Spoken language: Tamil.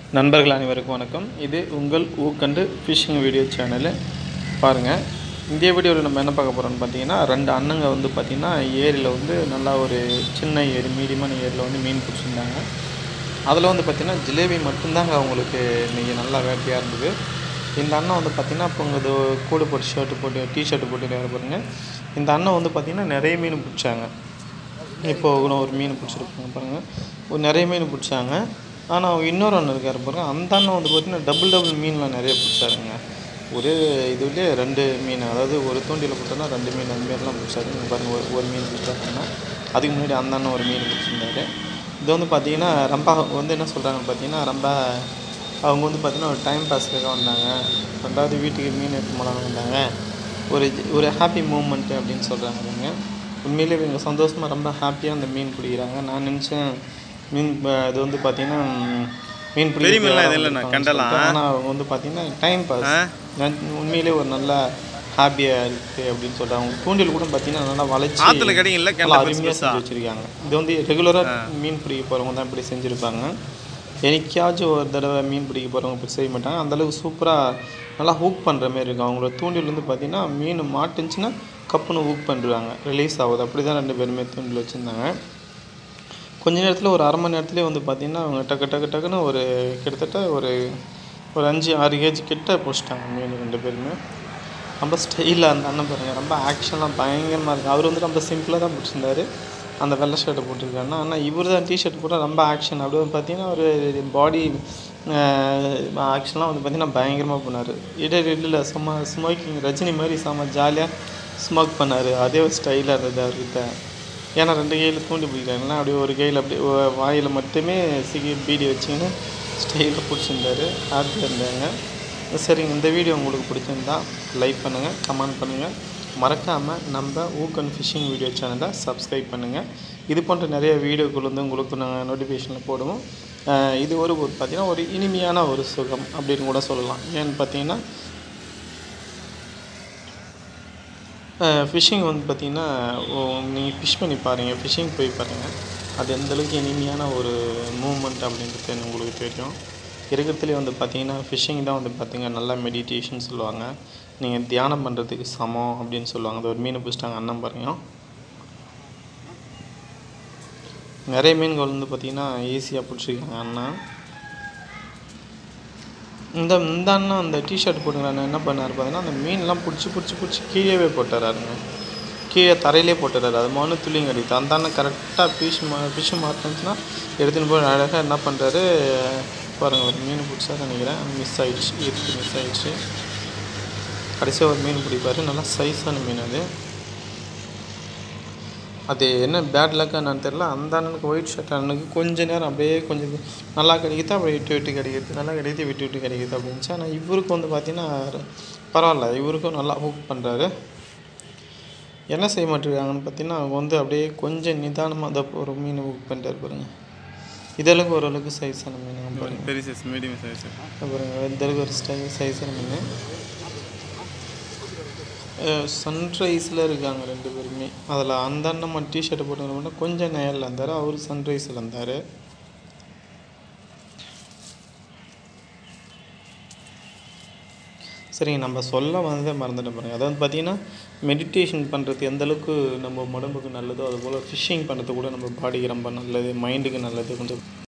நண்பர்கள் அனைவருக்கும் வணக்கம் இது உங்கள் ஊக்கண்டு ஃபிஷிங் வீடியோ சேனலு பாருங்கள் இந்த வீடியோவில் நம்ம என்ன பார்க்க போகிறோம்னு பார்த்தீங்கன்னா ரெண்டு அண்ணங்க வந்து பார்த்திங்கன்னா ஏரியில் வந்து நல்லா ஒரு சின்ன ஏரி மீடியமான ஏரியில் வந்து மீன் பிடிச்சிருந்தாங்க அதில் வந்து பார்த்திங்கன்னா ஜிலேபி மட்டும்தாங்க அவங்களுக்கு இன்றைக்கி நல்லா வேட்டையாக இருந்தது இந்த அண்ணன் வந்து பார்த்திங்கன்னா இப்போ இது கூடு போட்டு ஷர்ட்டு போட்டு டிஷர்ட்டு போட்டு வேறு பாருங்க இந்த அண்ணன் வந்து பார்த்திங்கன்னா நிறைய மீன் பிடிச்சாங்க இப்போ கூட ஒரு மீன் பிடிச்சிருப்பாங்க பாருங்கள் ஒரு நிறைய மீன் பிடிச்சாங்க ஆனால் இன்னொரு அண்ணன் இருக்கார் பாருங்க அந்த அண்ணன் வந்து பார்த்திங்கன்னா டபுள் டபுள் மீன்லாம் நிறைய பிடிச்சாருங்க ஒரு இதுலேயே ரெண்டு மீன் அதாவது ஒரு தூண்டியில் போட்டோன்னா ரெண்டு மீன் அந்த மாதிரிலாம் பிடிச்சாரு இங்க பாருங்க ஒரு ஒரு மீன் பிடிச்சாருன்னா அதுக்கு முன்னாடி அந்த அண்ணன் ஒரு மீன் பிடிச்சிருந்தாரு இது வந்து பார்த்திங்கன்னா ரொம்ப வந்து என்ன சொல்கிறாங்கன்னு பார்த்தீங்கன்னா ரொம்ப அவங்க வந்து பார்த்திங்கன்னா ஒரு டைம் பாஸ்க்காக வந்தாங்க ரெண்டாவது வீட்டுக்கு மீன் எடுத்து போகலான்னு வந்தாங்க ஒரு ஒரு ஹாப்பி மூமெண்ட்டு அப்படின்னு சொல்கிறாங்க அவங்க உண்மையிலே இவங்க சந்தோஷமாக ரொம்ப ஹாப்பியாக அந்த மீன் பிடிக்கிறாங்க நான் நினச்சேன் மீன் ப- இது வந்து பார்த்தீங்கன்னா ம், மீன் பெரிய மீன்லாம் இது இல்லைண்ணா, கண்டலாம். ஆனால் அவங்க வந்து பார்த்தீங்கன்னா டைம் பாஸ் உண்மையிலே ஒரு நல்ல ஹாப்பியாக இருக்குது அப்படின்னு சொல்கிறாங்க அவங்க தூண்டில் கூட பார்த்தீங்கன்னா நல்லா வளைச்சி ஆத்துல கிடைக்கும்ல நல்லா கெண்டை பெருசு அருமையாக பெருசா செஞ்சு வச்சுருக்காங்க இது வந்து ரெகுலராக மீன் பிடிக்க போகிறவங்க தான் இப்படி செஞ்சுருப்பாங்க என்னைக்காச்சும் ஒரு தடவை மீன் பிடிக்க போகிறவங்க இப்படி செய்ய மாட்டாங்க அந்தளவுக்கு சூப்பராக நல்லா ஹூக் பண்ணுற மாதிரி இருக்கும் அவங்களோட தூண்டில் வந்து பார்த்திங்கன்னா மீன் மாட்டுச்சுன்னா கப்புன்னு ஹூக் பண்ணுறாங்க ரிலீஸ் ஆகுது அப்படி தான் ரெண்டு பேருமே தூண்டில் வச்சுருந்தாங்க கொஞ்ச நேரத்தில் ஒரு அரை மணி நேரத்துலேயே வந்து பார்த்திங்கன்னா அவங்க டக்கு டக்கு டக்குன்னு ஒரு கிட்டத்தட்ட ஒரு ஒரு அஞ்சு ஆறு கேஜி கிட்ட பிடிச்சிட்டாங்க மீன் ரெண்டு பேருமே ரொம்ப ஸ்டைலாக அந்த அண்ணன் பாருங்க ரொம்ப ஆக்ஷன்லாம் பயங்கரமாக இருக்குது அவர் வந்து ரொம்ப சிம்பிளாக தான் பிடிச்சிருந்தாரு அந்த வெள்ளை ஷர்ட்டை போட்டிருக்காருன்னா ஆனால் இவர் தான் டிஷர்ட் போட்டால் ரொம்ப ஆக்ஷன் அப்படியே வந்து பார்த்தீங்கன்னா ஒரு பாடி ஆக்ஷன்லாம் வந்து பார்த்தீங்கன்னா பயங்கரமாக பண்ணார் இடர் இடையில சும்மா ஸ்மோக்கிங் ரஜினி மாதிரி செம்ம ஜாலியாக ஸ்மோக் பண்ணார் அதே ஒரு ஸ்டைலாக இருந்தது அவர்கிட்ட ஏன்னா ரெண்டு கையில் தூண்டி பிடிக்கிறாங்கன்னா அப்படியே ஒரு கையில் அப்படியே வ- வாயில் மட்டுமே சிகி பீடி வச்சுக்கின்னு ஸ்டைலாக பிடிச்சிருந்தாரு ஹாப்பியாக இருந்தாங்க சரிங்க இந்த வீடியோ உங்களுக்கு பிடிச்சிருந்தா லைக் பண்ணுங்கள் கமெண்ட் பண்ணுங்கள் மறக்காமல் நம்ம ஊக்கன் ஃபிஷிங் வீடியோ சேனலை சப்ஸ்கிரைப் பண்ணுங்கள் இது போன்ற நிறைய வீடியோக்கள் வந்து உங்களுக்கு நாங்கள் நோட்டிஃபிகேஷனில் போடுவோம் அஹ் இது ஒரு ஒரு பார்த்திங்கன்னா ஒரு இனிமையான ஒரு சுகம் அப்படின்னு கூட சொல்லலாம் ஏன்னு பார்த்தீங்கன்னா ஃபிஷ்ஷிங் வந்து பார்த்திங்கன்னா நீங்கள் ஃபிஷ் பண்ணி பாருங்கள் ஃபிஷ்ஷிங் போய் பாருங்கள் அது எந்த அளவுக்கு இனிமையான ஒரு மூமெண்ட் அப்படின்றது உங்களுக்கு தெரியும் இருக்கிறதுலே வந்து பார்த்தீங்கன்னா ஃபிஷ்ஷிங் தான் வந்து பார்த்தீங்கன்னா நல்லா மெடிடேஷன் சொல்லுவாங்க நீங்கள் தியானம் பண்ணுறதுக்கு சமம் அப்படின்னு சொல்லுவாங்க அது ஒரு மீன் பிடிச்சிட்டாங்க அண்ணன் பாருங்க நிறைய மீன்கள் வந்து பார்த்திங்கன்னா ஈஸியாக பிடிச்சிருக்காங்க அண்ணன் இந்த இந்த அண்ணன் அந்த டிஷர்ட் போட்டுக்கிற அண்ணன் என்ன பண்ணார் பார்த்தீங்கன்னா அந்த மீன்லாம் பிடிச்சி பிடிச்சி பிடிச்சி கீழேவே போட்டுறாருங்க கீழே தரையிலே போட்டுறாரு அது மண்ணு துளியும் கிடைக்குது அந்த அண்ணன் கரெக்டாக ஃபிஷ் மா ஃபிஷ் மாட்டினுச்சுன்னா எடுத்துன்னு போய் அழகாக என்ன பண்ணுறாரு பாருங்கள் ஒரு மீன் பிடிச்சா நினைக்கிறேன் மிஸ் ஆயிடுச்சு இருக்கு மிஸ் ஆயிடுச்சு கடைசியாக ஒரு மீன் பிடிப்பாரு நல்லா சைஸான மீன் அது அது என்ன பேட் லக்காக என்னன்னு தெரில அந்த அண்ணனுக்கு ஒயிட் ஷர்ட் அண்ணனுக்கு கொஞ்ச நேரம் அப்படியே கொஞ்சம் நல்லா கிடைக்குது அப்படியே விட்டு விட்டு கிடைக்குது நல்லா கிடைக்குது விட்டு விட்டு கிடைக்குது அப்படின்ச்சு ஆனால் இவருக்கு வந்து பார்த்தீங்கன்னா பரவாயில்ல இவருக்கும் நல்லா ஹூக் பண்ணுறாரு என்ன செய்ய மாட்டேங்கிறாங்கன்னு பார்த்தீங்கன்னா அவங்க வந்து அப்படியே கொஞ்சம் நிதானமாக தான் ஒரு மீன் ஹூக் பண்ணிட்டாரு பாருங்க இதளவுக்கு ஓரளவுக்கு சைஸான மீன் பாருங்க பெரிய சைஸ் மீடியம் சைஸ் பாருங்க இந்த அளவுக்கு ஒரு ஸ்டை சைஸான மீன் சன்ரைஸில் இருக்காங்க ரெண்டு பேருமே அதில் அந்த அண்ணன் மட்டும் டிஷர்ட்டை போட்டு மட்டும் கொஞ்சம் நேரில் இருந்தார் அவர் சன்ரைஸில் இருந்தார் சரிங்க நம்ம சொல்ல வந்ததே மறந்துட்டேன் பாருங்க அதாவது பார்த்தீங்கன்னா மெடிடேஷன் பண்ணுறது எந்த அளவுக்கு நம்ம உடம்புக்கு நல்லதோ அதுபோல் ஃபிஷ்ஷிங் பண்ணுறது கூட நம்ம பாடிக்கு ரொம்ப நல்லது மைண்டுக்கு நல்லது கொஞ்சம்